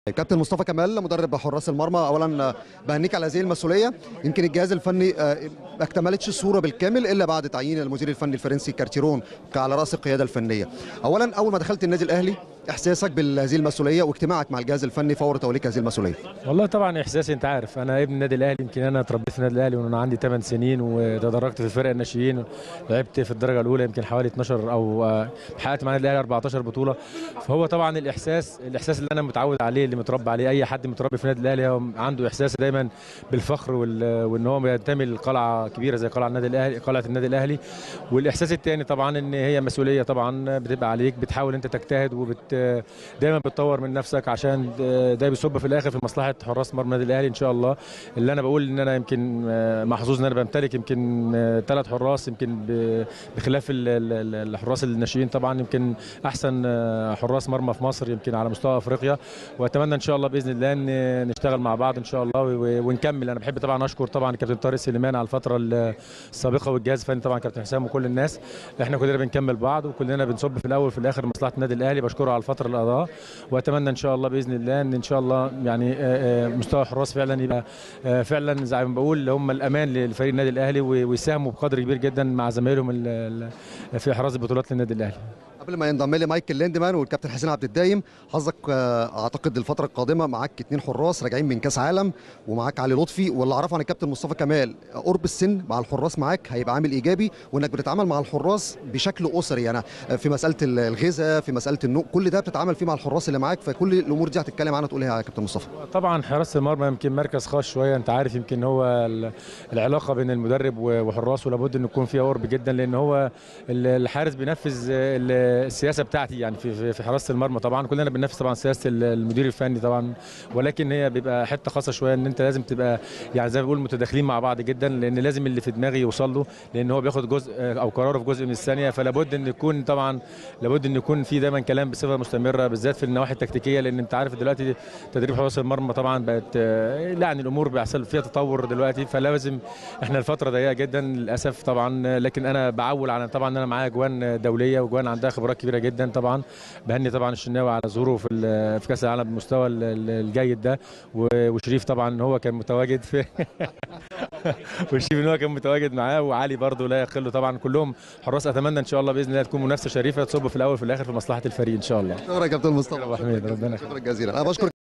كابتن مصطفى كمال مدرب حراس المرمى اولا بهنيك على هذه المسؤوليه يمكن الجهاز الفني ما اكتملتش الصوره بالكامل الا بعد تعيين المدير الفني الفرنسي كارتيرون على راس القياده الفنيه اولا اول ما دخلت النادي الاهلي احساسك بهذه المسؤوليه واجتماعك مع الجهاز الفني فور توليك هذه المسؤوليه والله طبعا احساسي انت عارف انا ابن النادي الاهلي يمكن انا اتربيت في النادي الاهلي وانا عندي 8 سنين وتدرجت في الفرق الناشئين لعبت في الدرجه الاولى يمكن حوالي 12 او حققت مع النادي الاهلي 14 بطوله فهو طبعا الاحساس الاحساس اللي انا متعود عليه اللي متربى عليه اي حد متربي في النادي الاهلي هو عنده احساس دايما بالفخر وان هو بينتمي لقلعه كبيره زي قلعه النادي الاهلي قلعه النادي الاهلي والاحساس الثاني طبعا ان هي مسؤوليه طبعا بتبقى عليك بتحاول انت تجتهد وبت دايما بتطور من نفسك عشان ده بيصب في الاخر في مصلحه حراس مرمى النادي الاهلي ان شاء الله اللي انا بقول ان انا يمكن محظوظ ان انا بمتلك يمكن ثلاث حراس يمكن بخلاف الحراس الناشئين طبعا يمكن احسن حراس مرمى في مصر يمكن على مستوى افريقيا واتمنى ان شاء الله باذن الله ان نشتغل مع بعض ان شاء الله ونكمل انا بحب طبعا اشكر طبعا كابتن طارق سليمان على الفتره السابقه والجهاز الفني طبعا كابتن حسام وكل الناس احنا كلنا بنكمل بعض وكلنا بنصب في الاول وفي الاخر مصلحه النادي الاهلي بشكره على الفتره اللي قضاها واتمنى ان شاء الله باذن الله ان ان شاء الله يعني مستوى الحراس فعلا يبقى فعلا زي ما بقول هم الامان لفريق النادي الاهلي ويساهموا بقدر كبير جدا مع زمايلهم في احراز البطولات للنادي الاهلي قبل ما ينضم لي مايكل ليندمان والكابتن حسين عبد الدايم حظك اعتقد الفتره القادمه معاك اثنين حراس راجعين من كاس عالم ومعاك علي لطفي واللي اعرفه عن الكابتن مصطفى كمال قرب السن مع الحراس معاك هيبقى عامل ايجابي وانك بتتعامل مع الحراس بشكل اسري يعني في مساله الغذاء في مساله النوم كل ده بتتعامل فيه مع الحراس اللي معاك فكل الامور دي هتتكلم عنها تقول ايه يا كابتن مصطفى طبعا حراسه المرمى يمكن مركز خاص شويه انت عارف يمكن هو العلاقه بين المدرب وحراسه لابد ان يكون فيها قرب جدا لان هو الحارس بينفذ السياسه بتاعتي يعني في في حراسه المرمى طبعا كلنا بننفذ طبعا سياسه المدير الفني طبعا ولكن هي بيبقى حته خاصه شويه ان انت لازم تبقى يعني زي ما بقول متداخلين مع بعض جدا لان لازم اللي في دماغي يوصل له لان هو بياخد جزء او قراره في جزء من الثانيه فلا بد ان يكون طبعا لابد ان يكون في دايما كلام بصفه مستمره بالذات في النواحي التكتيكيه لان انت عارف دلوقتي تدريب حراس المرمى طبعا بقت يعني الامور بيحصل فيها تطور دلوقتي فلازم احنا الفتره ضيقه جدا للاسف طبعا لكن انا بعول على طبعا انا معايا اجوان دوليه واجوان عندها خبرات كبيره جدا طبعا بهني طبعا الشناوي على ظهوره في في كاس العالم بالمستوى الجيد ده وشريف طبعا هو كان متواجد في وشريف ان هو كان متواجد معاه وعلي برضه لا يقل طبعا كلهم حراس اتمنى ان شاء الله باذن الله تكون منافسه شريفه تصب في الاول وفي الاخر في مصلحه الفريق ان شاء الله شكرا يا كابتن مصطفى ابو حميد ربنا شكرا جزيلا انا بشكر